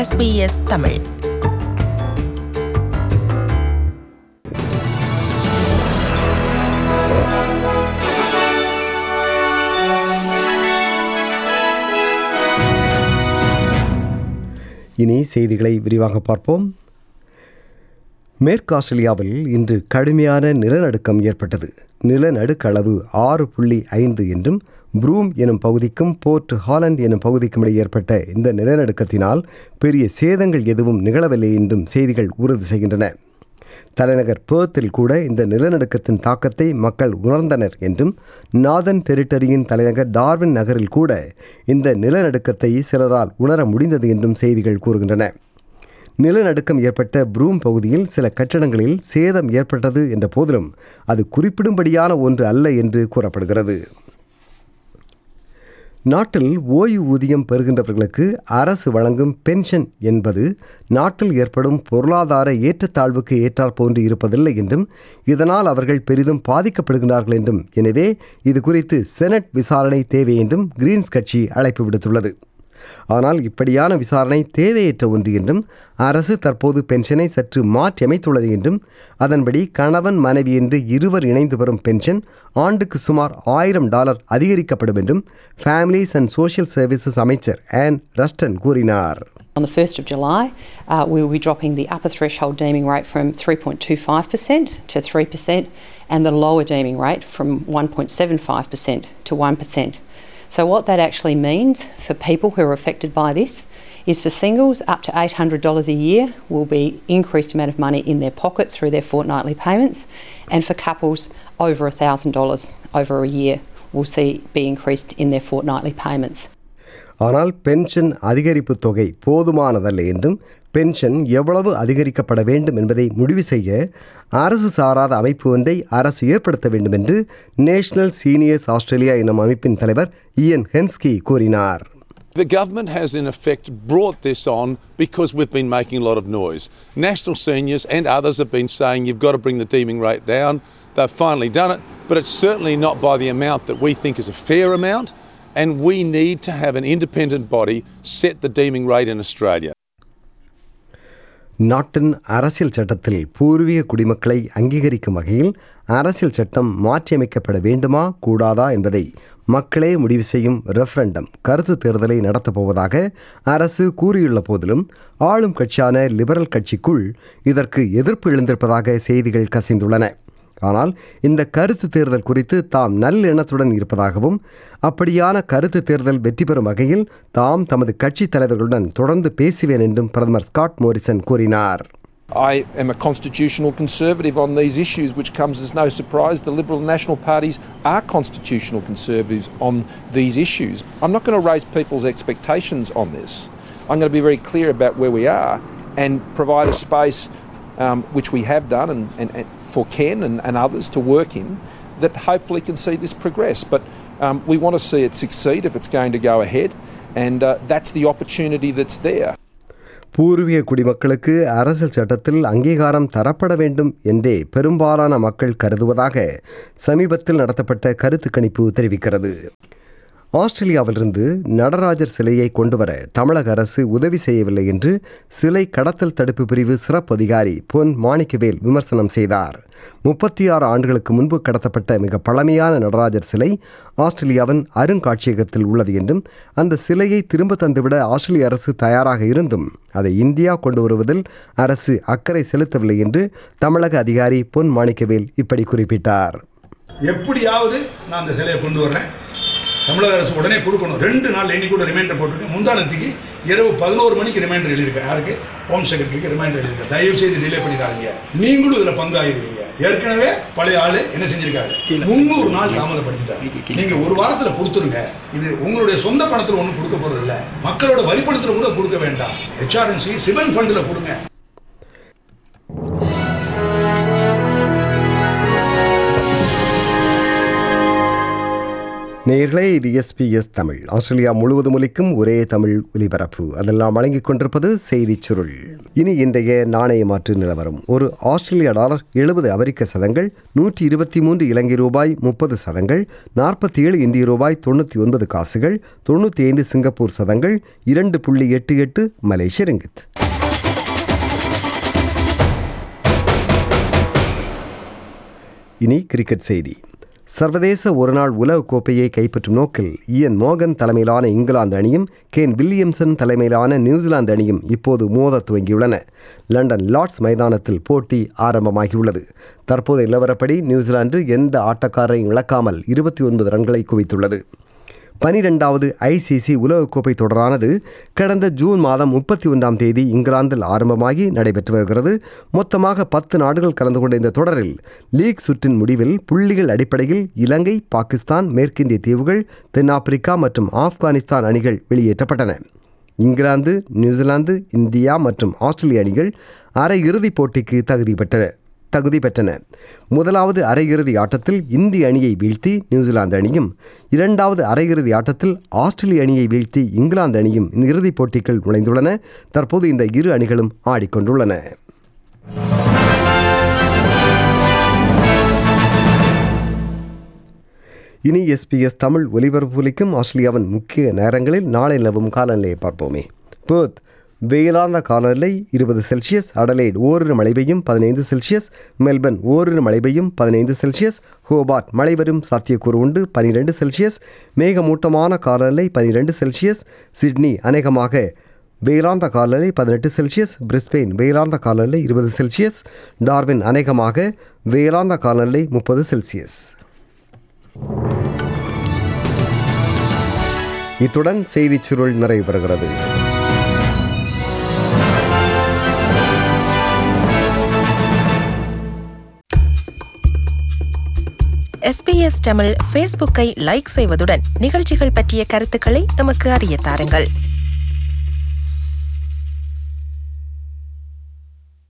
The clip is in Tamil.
SBS தமிழ் இனி செய்திகளை விரிவாக பார்ப்போம் மேற்கு ஆஸ்திரேலியாவில் இன்று கடுமையான நிலநடுக்கம் ஏற்பட்டது நிலநடுக்களவு ஆறு புள்ளி ஐந்து என்றும் ப்ரூம் எனும் பகுதிக்கும் போர்ட் ஹாலண்ட் எனும் பகுதிக்கும் இடையே ஏற்பட்ட இந்த நிலநடுக்கத்தினால் பெரிய சேதங்கள் எதுவும் நிகழவில்லை என்றும் செய்திகள் உறுதி செய்கின்றன தலைநகர் பேர்த்தில் கூட இந்த நிலநடுக்கத்தின் தாக்கத்தை மக்கள் உணர்ந்தனர் என்றும் நாதன் டெரிட்டரியின் தலைநகர் டார்வின் நகரில் கூட இந்த நிலநடுக்கத்தை சிலரால் உணர முடிந்தது என்றும் செய்திகள் கூறுகின்றன நிலநடுக்கம் ஏற்பட்ட ப்ரூம் பகுதியில் சில கட்டடங்களில் சேதம் ஏற்பட்டது என்ற போதிலும் அது குறிப்பிடும்படியான ஒன்று அல்ல என்று கூறப்படுகிறது நாட்டில் ஓய்வூதியம் பெறுகின்றவர்களுக்கு அரசு வழங்கும் பென்ஷன் என்பது நாட்டில் ஏற்படும் பொருளாதார ஏற்றத்தாழ்வுக்கு ஏற்றாற் போன்று இருப்பதில்லை என்றும் இதனால் அவர்கள் பெரிதும் பாதிக்கப்படுகிறார்கள் என்றும் எனவே இது குறித்து செனட் விசாரணை தேவை என்றும் கிரீன்ஸ் கட்சி அழைப்பு விடுத்துள்ளது ஆனால் இப்படியான விசாரணை தேவையற்ற ஒன்று என்றும் அரசு தற்போது பென்ஷனை சற்று மாற்றியமைத்துள்ளது என்றும் அதன்படி கணவன் மனைவி என்று இருவர் இணைந்து வரும் பென்ஷன் ஆண்டுக்கு சுமார் ஆயிரம் டாலர் அதிகரிக்கப்படும் என்றும் ஃபேமிலிஸ் அண்ட் சோஷியல் சர்வீசஸ் அமைச்சர் ஆன் ரஸ்டன் கூறினார் On the 1st of July, uh, we will be dropping the upper threshold deeming rate from 3.25% to 3% and the lower deeming rate from 1.75% to 1%. So, what that actually means for people who are affected by this is for singles, up to $800 a year will be increased amount of money in their pocket through their fortnightly payments, and for couples, over $1,000 over a year will see be increased in their fortnightly payments. ஆனால் பென்ஷன் அதிகரிப்பு தொகை போதுமானதல்ல என்றும் பென்ஷன் எவ்வளவு அதிகரிக்கப்பட வேண்டும் என்பதை முடிவு செய்ய அரசு சாராத அமைப்பு ஒன்றை அரசு ஏற்படுத்த வேண்டும் என்று நேஷனல் சீனியர்ஸ் ஆஸ்திரேலியா எனும் அமைப்பின் தலைவர் இயன் ஹென்ஸ்கி கூறினார் The government has, in effect, brought this on because we've been making a lot of noise. National seniors and others have been saying you've got to bring the deeming rate down. They've finally done it, but it's certainly not by the amount that we think is a fair amount. And we need to have an independent body set the deeming rate in Australia. நாட்டின் அரசியல் சட்டத்தில் பூர்வீக குடிமக்களை அங்கீகரிக்கும் வகையில் அரசியல் சட்டம் மாற்றியமைக்கப்பட வேண்டுமா கூடாதா என்பதை மக்களே முடிவு செய்யும் ரெஃபரண்டம் கருத்து தேர்தலை நடத்தப் போவதாக அரசு கூறியுள்ள போதிலும் ஆளும் கட்சியான லிபரல் கட்சிக்குள் இதற்கு எதிர்ப்பு எழுந்திருப்பதாக செய்திகள் கசிந்துள்ளன ஆனால் இந்த கருத்து தேர்தல் குறித்து தாம் நல்லெண்ணத்துடன் இருப்பதாகவும் அப்படியான கருத்து தேர்தல் வெற்றி பெறும் வகையில் தாம் தமது கட்சி தலைவர்களுடன் தொடர்ந்து பேசுவேன் என்றும் பிரதமர் ஸ்காட் மோரிசன் கூறினார் I am a constitutional conservative on these issues, which comes as no surprise. The Liberal and National parties are constitutional conservatives on these issues. I'm not going to raise people's expectations on this. I'm going to be very clear about where we are and provide a space, um, which we have done, and, and, and for Ken and, and others to work in, that hopefully can see this progress. But um, we want to see it succeed if it's going to go ahead, and uh, that's the opportunity that's there. பூர்வீக குடிமக்களுக்கு அரசியல் சட்டத்தில் அங்கீகாரம் தரப்பட வேண்டும் என்றே பெரும்பாலான மக்கள் கருதுவதாக சமீபத்தில் நடத்தப்பட்ட கருத்து கணிப்பு தெரிவிக்கிறது ஆஸ்திரேலியாவிலிருந்து நடராஜர் சிலையை கொண்டுவர தமிழக அரசு உதவி செய்யவில்லை என்று சிலை கடத்தல் தடுப்பு பிரிவு சிறப்பு அதிகாரி பொன் மாணிக்கவேல் விமர்சனம் செய்தார் முப்பத்தி ஆறு ஆண்டுகளுக்கு முன்பு கடத்தப்பட்ட மிக பழமையான நடராஜர் சிலை ஆஸ்திரேலியாவின் அருங்காட்சியகத்தில் உள்ளது என்றும் அந்த சிலையை திரும்ப தந்துவிட ஆஸ்திரேலிய அரசு தயாராக இருந்தும் அதை இந்தியா கொண்டு வருவதில் அரசு அக்கறை செலுத்தவில்லை என்று தமிழக அதிகாரி பொன் மாணிக்கவேல் இப்படி குறிப்பிட்டார் எப்படியாவது நான் அந்த சிலையை கொண்டு வர்றேன் தமிழக அரசு உடனே கொடுக்கணும் ரெண்டு நாள் இன்னைக்கு கூட ரிமைண்டர் போட்டிருக்கேன் முந்தானத்துக்கு இரவு பதினோரு மணிக்கு ரிமைண்டர் எழுதியிருக்கேன் யாருக்கு ஹோம் செக்ரட்டரிக்கு ரிமைண்டர் எழுதியிருக்கேன் தயவு செய்து டிலே பண்ணிடாதீங்க நீங்களும் இதுல பங்காயிருக்கீங்க ஏற்கனவே பழைய ஆளு என்ன செஞ்சிருக்காரு முன்னூறு நாள் தாமதப்படுத்திட்டாரு நீங்க ஒரு வாரத்துல கொடுத்துருங்க இது உங்களுடைய சொந்த பணத்துல ஒண்ணும் கொடுக்க போறது இல்ல மக்களோட வரி பணத்துல கூட கொடுக்க வேண்டாம் ஹெச்ஆர்என்சி சிவன் ஃபண்ட்ல கொடுங்க நேர்களே இது எஸ்பிஎஸ் தமிழ் ஆஸ்திரேலியா முழுவதும் ஒலிக்கும் ஒரே தமிழ் ஒலிபரப்பு அதெல்லாம் வழங்கிக் கொண்டிருப்பது செய்திச் சுருள் இனி இன்றைய நாணய மாற்று நிலவரம் ஒரு ஆஸ்திரேலிய டாலர் எழுபது அமெரிக்க சதங்கள் நூற்றி இருபத்தி மூன்று இலங்கை ரூபாய் முப்பது சதங்கள் நாற்பத்தி ஏழு இந்திய ரூபாய் தொண்ணூற்றி ஒன்பது காசுகள் தொண்ணூற்றி ஐந்து சிங்கப்பூர் சதங்கள் இரண்டு புள்ளி எட்டு எட்டு மலேசிய ரிங்கித் இனி கிரிக்கெட் செய்தி சர்வதேச ஒருநாள் உலகக் கோப்பையை கைப்பற்றும் நோக்கில் இயன் மோகன் தலைமையிலான இங்கிலாந்து அணியும் கேன் வில்லியம்சன் தலைமையிலான நியூசிலாந்து அணியும் இப்போது மோத துவங்கியுள்ளன லண்டன் லார்ட்ஸ் மைதானத்தில் போட்டி ஆரம்பமாகியுள்ளது தற்போது நிலவரப்படி நியூசிலாந்து எந்த ஆட்டக்காரரையும் இழக்காமல் இருபத்தி ஒன்பது ரன்களை குவித்துள்ளது பனிரெண்டாவது ஐசிசி உலகக்கோப்பை தொடரானது கடந்த ஜூன் மாதம் முப்பத்தி ஒன்றாம் தேதி இங்கிலாந்தில் ஆரம்பமாகி நடைபெற்று வருகிறது மொத்தமாக பத்து நாடுகள் கலந்து கொண்ட இந்த தொடரில் லீக் சுற்றின் முடிவில் புள்ளிகள் அடிப்படையில் இலங்கை பாகிஸ்தான் மேற்கிந்திய தீவுகள் தென்னாப்பிரிக்கா மற்றும் ஆப்கானிஸ்தான் அணிகள் வெளியேற்றப்பட்டன இங்கிலாந்து நியூசிலாந்து இந்தியா மற்றும் ஆஸ்திரேலிய அணிகள் அரையிறுதிப் போட்டிக்கு தகுதி பெற்றன தகுதி பெற்றன முதலாவது அரையிறுதி ஆட்டத்தில் இந்திய அணியை வீழ்த்தி நியூசிலாந்து அணியும் இரண்டாவது அரையிறுதி ஆட்டத்தில் ஆஸ்திரேலிய அணியை வீழ்த்தி இங்கிலாந்து அணியும் இந்த இறுதிப் போட்டிக்குள் நுழைந்துள்ளன தற்போது இந்த இரு அணிகளும் ஆடிக்கொண்டுள்ளன இனி எஸ்பிஎஸ் தமிழ் ஒலிபரப்புலிக்கும் ஆஸ்திரேலியாவின் முக்கிய நேரங்களில் நாளை நிலவும் காலநிலையை பார்ப்போமே பேர்த் வெயிலார்ந்த காலநிலை இருபது செல்சியஸ் அடலைட் ஓரிரு மழை பெய்யும் பதினைந்து செல்சியஸ் மெல்பர்ன் ஓரிரு மழை பெய்யும் பதினைந்து செல்சியஸ் ஹோபார்ட் மழை வரும் சாத்தியக்கூறு உண்டு பனிரெண்டு செல்சியஸ் மேகமூட்டமான காலநிலை பனிரெண்டு செல்சியஸ் சிட்னி அநேகமாக வெயிலார்ந்த காலநிலை பதினெட்டு செல்சியஸ் பிரிஸ்பெயின் வெயிலார்ந்த காலநிலை இருபது செல்சியஸ் டார்வின் அநேகமாக வெயிலார்ந்த காலநிலை முப்பது செல்சியஸ் இத்துடன் செய்திச் சுருள் நிறைவு பெறுகிறது எஸ்பிஎஸ் தமிழ் ஃபேஸ்புக்கை லைக் செய்வதுடன் நிகழ்ச்சிகள் பற்றிய கருத்துக்களை எமக்கு அறிய தாருங்கள்